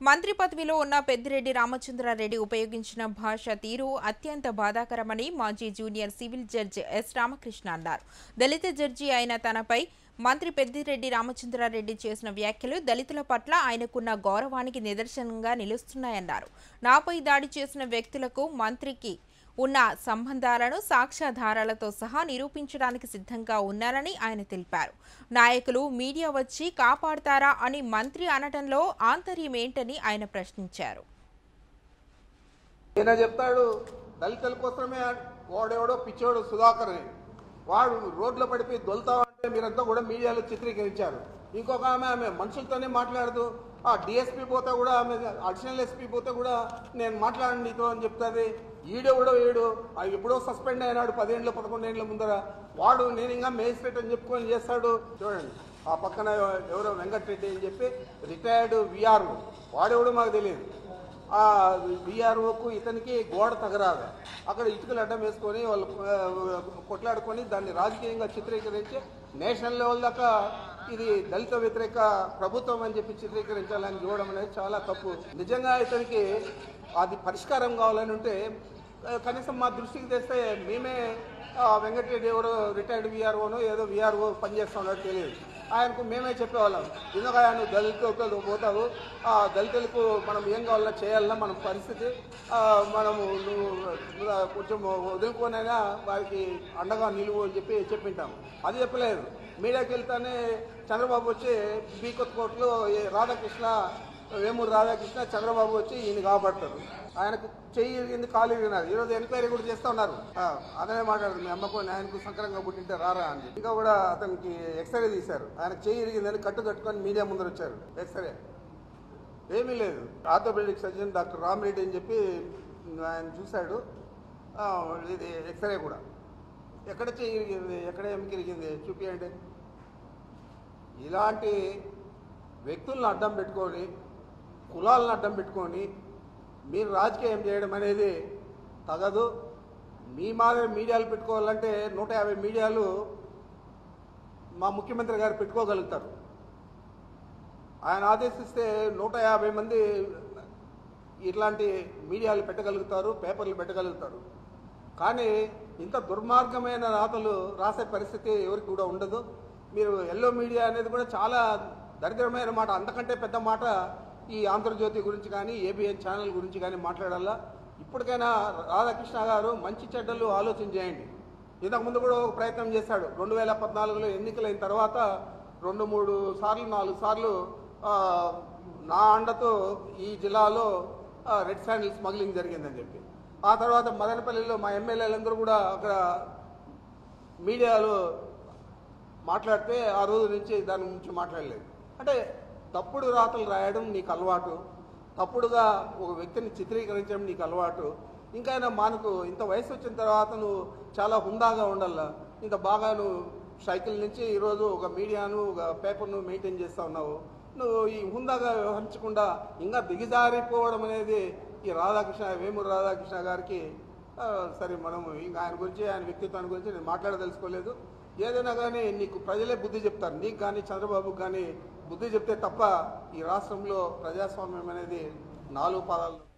మంత్రి పదవిలో ఉన్న పెద్దిరెడ్డి రామచంద్రారెడ్డి ఉపయోగించిన భాష తీరు అత్యంత బాధాకరమని మాజీ junior civil judge S Ramakrishna అన్నారు దళిత జడ్జి అయిన తనపై మంత్రి పెద్దిరెడ్డి రామచంద్రారెడ్డి చేసిన వ్యాఖ్యలు దళితుల పట్ల ఆయనకున్న గౌరవానికి నిదర్శనంగా నిలుస్తున్నాయన్నారు నాపై దాడి చేసిన వ్యక్తులకు మంత్రికి ఉన్న సంబంధాలను సాక్ష్యాధారాలతో సహా నిరూపించడానికి సిద్ధంగా ఉన్నారని ఆయన తెలిపారు నాయకులు మీడియా వచ్చి కాపాడతారా అని మంత్రి అనటంలో ఆంతర్యం ఏంటని ఆయన ప్రశ్నించారు ఈయన చెప్తాడు దళితుల కోసమే వాడెవడో పిచ్చోడు సుధాకర్ అని వాడు రోడ్లో పడిపోయి దొలుతామంటే మీరంతా కూడా మీడియాలో చిత్రీకరించారు ఇంకొక ఆమె ఆమె మనుషులతోనే మాట్లాడదు ఆ డిఎస్పీ పోతే కూడా ఆమె అడిషనల్ ఎస్పీ పోతే కూడా నేను మాట్లాడండి నీతో అని చెప్తుంది ఈడెవడో ఏడు ఆ ఎప్పుడో సస్పెండ్ అయినాడు పదేళ్ళు పదకొండేళ్ళ ముందర వాడు నేను ఇంకా మేజిస్ట్రేట్ అని చెప్పుకొని చేస్తాడు చూడండి ఆ పక్కన ఎవరో వెంకటరెడ్డి అని చెప్పి రిటైర్డ్ విఆర్ వాడెవడో మాకు తెలియదు ఆ బీఆర్ఓకు ఇతనికి గోడ తగరాదు అక్కడ ఇటుకలు అడ్డం వేసుకొని వాళ్ళు ఆ, కొట్లాడుకొని దాన్ని రాజకీయంగా చిత్రీకరించి నేషనల్ లెవెల్ దాకా ఇది దళిత వ్యతిరేక ప్రభుత్వం అని చెప్పి చిత్రీకరించాలని చూడడం అనేది చాలా తప్పు నిజంగా ఇతనికి అది పరిష్కారం కావాలని ఉంటే ఆ, కనీసం మా దృష్టికి తెస్తే మేమే ఆ, వెంకటరెడ్డి ఎవరో రిటైర్డ్ విఆర్ఓనో ఏదో విఆర్ఓ పనిచేస్తున్నాడో తెలియదు ఆయనకు మేమే చెప్పేవాళ్ళం ఎందుకు ఆయన దళితులతో పోతావు ఆ దళితులకు మనం ఏం కావాలన్నా చేయాలన్నా మన పరిస్థితి ఆ, మనము నువ్వు నువ్వు కొంచెం వదులుకోనైనా వారికి అండగా నిలువు అని చెప్పి చెప్పింటాం అది చెప్పలేదు మీడియాకి వెళ్తానే చంద్రబాబు వచ్చి బీ కొత్త కోర్టులో ఈ రాధాకృష్ణ వేమూరు రాధాకృష్ణ చంద్రబాబు వచ్చి ఈయన కాపాడతారు ఆయనకు చెయ్యి ఇరిగింది కాలు ఇరిగినారు ఈరోజు ఎంక్వైరీ కూడా చేస్తా ఉన్నారు ఆ, అతనే మాట్లాడదు మీ అమ్మకు ఆయనకు సంకరంగా పుట్టింటే రారా అని ఇంకా కూడా అతనికి ఎక్స్రే తీశారు ఆయనకు చెయ్యి ఇరిగిందని కట్టు కట్టుకొని మీడియా ముందర వచ్చారు ఎక్స్రే ఏమీ లేదు ఆర్థోపెడిక్ సర్జన్ డాక్టర్ రామిరెడ్డి అని చెప్పి ఆయన చూశాడు ఆ, ఇది ఎక్స్రే కూడా ఎక్కడ చెయ్యి ఇరిగింది ఎక్కడ ఎముక ఇరిగింది చూపియండి ఇలాంటి వ్యక్తులను అడ్డం పెట్టుకొని కులాలను అడ్డం పెట్టుకొని మీరు రాజకీయం చేయడం అనేది తగదు మీ మాదిరి మీడియాలు పెట్టుకోవాలంటే నూట యాభై మీడియాలు మా ముఖ్యమంత్రి గారు పెట్టుకోగలుగుతారు ఆయన ఆదేశిస్తే నూట యాభై మంది ఇట్లాంటి మీడియాలు పెట్టగలుగుతారు పేపర్లు పెట్టగలుగుతారు కానీ ఇంత దుర్మార్గమైన రాతలు రాసే పరిస్థితి ఎవరికి కూడా ఉండదు మీరు ఎల్లో మీడియా అనేది కూడా చాలా దరిద్రమైన మాట అంతకంటే పెద్ద మాట ఈ ఆంధ్రజ్యోతి గురించి కానీ ఏబిఎన్ ఛానల్ గురించి కానీ మాట్లాడాలా ఇప్పటికైనా రాధాకృష్ణ గారు మంచి చెడ్డలు ఆలోచన చేయండి ఇంతకుముందు కూడా ఒక ప్రయత్నం చేశాడు రెండు వేల పద్నాలుగులో ఎన్నికలైన తర్వాత రెండు మూడు సార్లు నాలుగు సార్లు ఆ, నా అండతో ఈ జిల్లాలో ఆ, రెడ్ శాండిల్ స్మగ్లింగ్ జరిగిందని చెప్పి ఆ తర్వాత మదనపల్లిలో మా ఎమ్మెల్యేలందరూ కూడా అక్కడ మీడియాలో మాట్లాడితే ఆ రోజు నుంచి దాని గురించి మాట్లాడలేదు అంటే తప్పుడు రాతలు రాయడం నీకు అలవాటు తప్పుడుగా ఒక వ్యక్తిని చిత్రీకరించడం నీకు అలవాటు ఇంకైనా మనకు ఇంత వయసు వచ్చిన తర్వాత నువ్వు చాలా హుందాగా ఉండాల ఇంత బాగా నువ్వు సైకిల్ నుంచి ఈరోజు ఒక మీడియాను ఒక పేపర్ను మెయింటైన్ చేస్తూ ఉన్నావు నువ్వు ఈ హుందాగా వ్యవహరించకుండా ఇంకా దిగజారిపోవడం అనేది ఈ రాధాకృష్ణ వేమూరు రాధాకృష్ణ గారికి ఆ, సరే మనం ఇంకా ఆయన గురించి ఆయన వ్యక్తిత్వాన్ని గురించి నేను మాట్లాడదలుచుకోలేదు ఏదైనా కానీ నీకు ప్రజలే బుద్ధి చెప్తారు నీకు కానీ చంద్రబాబుకి కానీ బుద్ధి చెప్తే తప్ప ఈ రాష్ట్రంలో ప్రజాస్వామ్యం అనేది నాలుగు పాదాలు